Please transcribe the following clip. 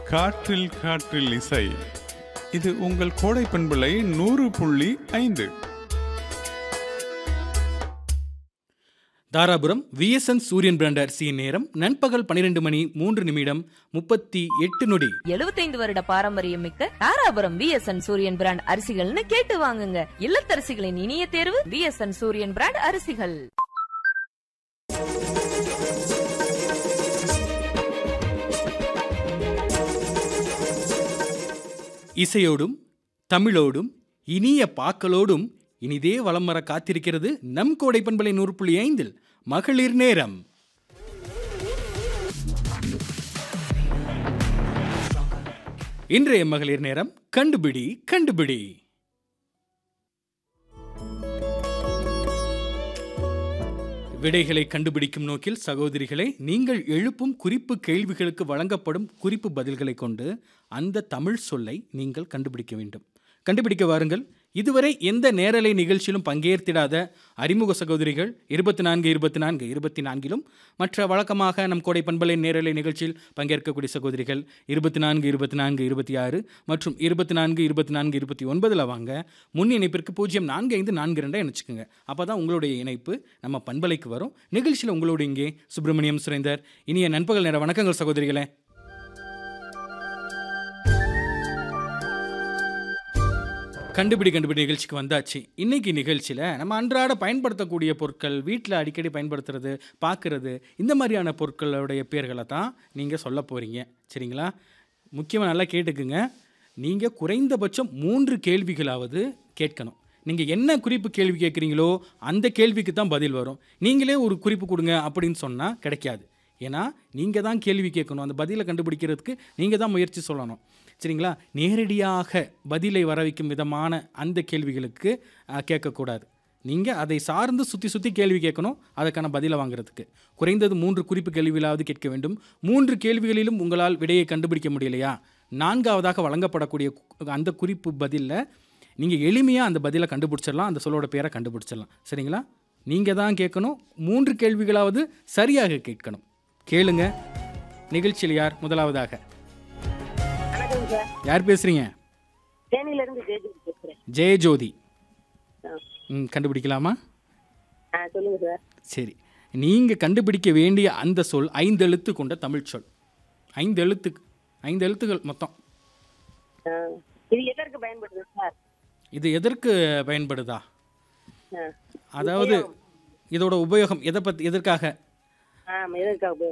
காற்றில் காற்றில் இசை இது உங்கள் கோடை பண்பலை நூறு புள்ளி ஐந்து தாராபுரம் விஎஸ்என் சூரியன் பிராண்ட் அரிசியின் நேரம் நண்பகல் பன்னிரெண்டு மணி மூன்று நிமிடம் முப்பத்தி எட்டு நொடி 75 வருட பாரம்பரியம் மிக்க தாராபுரம் விஎஸ்என் சூரியன் பிராண்ட் அரிசிகள்னு கேட்டு வாங்குங்க இல்லத்தரசிகளின் இனிய தேர்வு விஎஸ்என் சூரியன் பிராண்ட் அரிசிகள் இசையோடும் தமிழோடும் இனிய பாக்களோடும் இனிதே வலம் வர காத்திருக்கிறது நம் கோடை பண்பலை நூறு புள்ளி ஐந்தில் மகளிர் நேரம் இன்றைய மகளிர் நேரம் கண்டுபிடி கண்டுபிடி விடைகளை கண்டுபிடிக்கும் நோக்கில் சகோதரிகளை நீங்கள் எழுப்பும் குறிப்பு கேள்விகளுக்கு வழங்கப்படும் குறிப்பு பதில்களை கொண்டு அந்த தமிழ் சொல்லை நீங்கள் கண்டுபிடிக்க வேண்டும் கண்டுபிடிக்க வாருங்கள் இதுவரை எந்த நேரலை நிகழ்ச்சியிலும் பங்கேற்றிடாத அறிமுக சகோதரிகள் இருபத்தி நான்கு இருபத்தி நான்கு இருபத்தி நான்கிலும் மற்ற வழக்கமாக நம் கோடை பண்பலை நேரலை நிகழ்ச்சியில் பங்கேற்கக்கூடிய சகோதரிகள் இருபத்தி நான்கு இருபத்தி நான்கு இருபத்தி ஆறு மற்றும் இருபத்தி நான்கு இருபத்தி நான்கு இருபத்தி ஒன்பதில் வாங்க முன் இணைப்பிற்கு பூஜ்ஜியம் நான்கு ஐந்து நான்கு ரெண்டாக இணைச்சுக்கோங்க அப்போ தான் உங்களுடைய இணைப்பு நம்ம பண்பலைக்கு வரும் நிகழ்ச்சியில் உங்களோட இங்கே சுப்பிரமணியம் சுரேந்தர் இனிய நண்பகல் நேர வணக்கங்கள் சகோதரிகளே கண்டுபிடி கண்டுபிடி நிகழ்ச்சிக்கு வந்தாச்சு இன்னைக்கு நிகழ்ச்சியில் நம்ம அன்றாட பயன்படுத்தக்கூடிய பொருட்கள் வீட்டில் அடிக்கடி பயன்படுத்துறது பார்க்குறது இந்த மாதிரியான பொருட்களுடைய பேர்களை தான் நீங்கள் சொல்ல போகிறீங்க சரிங்களா முக்கியமாக நல்லா கேட்டுக்குங்க நீங்கள் குறைந்தபட்சம் மூன்று கேள்விகளாவது கேட்கணும் நீங்கள் என்ன குறிப்பு கேள்வி கேட்குறீங்களோ அந்த கேள்விக்கு தான் பதில் வரும் நீங்களே ஒரு குறிப்பு கொடுங்க அப்படின்னு சொன்னால் கிடைக்காது ஏன்னா நீங்கள் தான் கேள்வி கேட்கணும் அந்த பதிலை கண்டுபிடிக்கிறதுக்கு நீங்கள் தான் முயற்சி சொல்லணும் சரிங்களா நேரடியாக பதிலை வர வைக்கும் விதமான அந்த கேள்விகளுக்கு அஹ், கேட்கக்கூடாது நீங்கள் அதை சார்ந்து சுற்றி சுற்றி கேள்வி கேட்கணும் அதுக்கான பதிலை வாங்குறதுக்கு குறைந்தது மூன்று குறிப்பு கேள்விகளாவது கேட்க வேண்டும் மூன்று கேள்விகளிலும் உங்களால் விடையை கண்டுபிடிக்க முடியலையா நான்காவதாக வழங்கப்படக்கூடிய கு- அந்த குறிப்பு பதிலில் நீங்கள் எளிமையாக அந்த பதிலை கண்டுபிடிச்சிடலாம் அந்த சொல்லோட பேரை கண்டுபிடிச்சிடலாம் சரிங்களா நீங்கள் தான் கேட்கணும் மூன்று கேள்விகளாவது சரியாக கேட்கணும் கேளுங்க நிகழ்ச்சியில் யார் முதலாவதாக வணக்கம் சார் யார் பேசுகிறீங்க தேனியில இருந்து ஜெயஜி பேசுறேன் ஜெயஜோதி ஆ. ம் கண்டுபிடிக்கலாமா ஆ சொல்லுங்க சார் சரி நீங்கள் கண்டுபிடிக்க வேண்டிய அந்த சொல் ஐந்து எழுத்து கொண்ட தமிழ் சொல் ஐந்து எழுத்து ஐந்து எழுத்துகள் மொத்தம் ஆ. இது எதற்கு பயன்படுது சார் இது எதற்கு பயன்படுதா ஆ. அதாவது இதோட உபயோகம் எதை பற்றி எதற்காக ஆ எதற்காக உபயோகம்?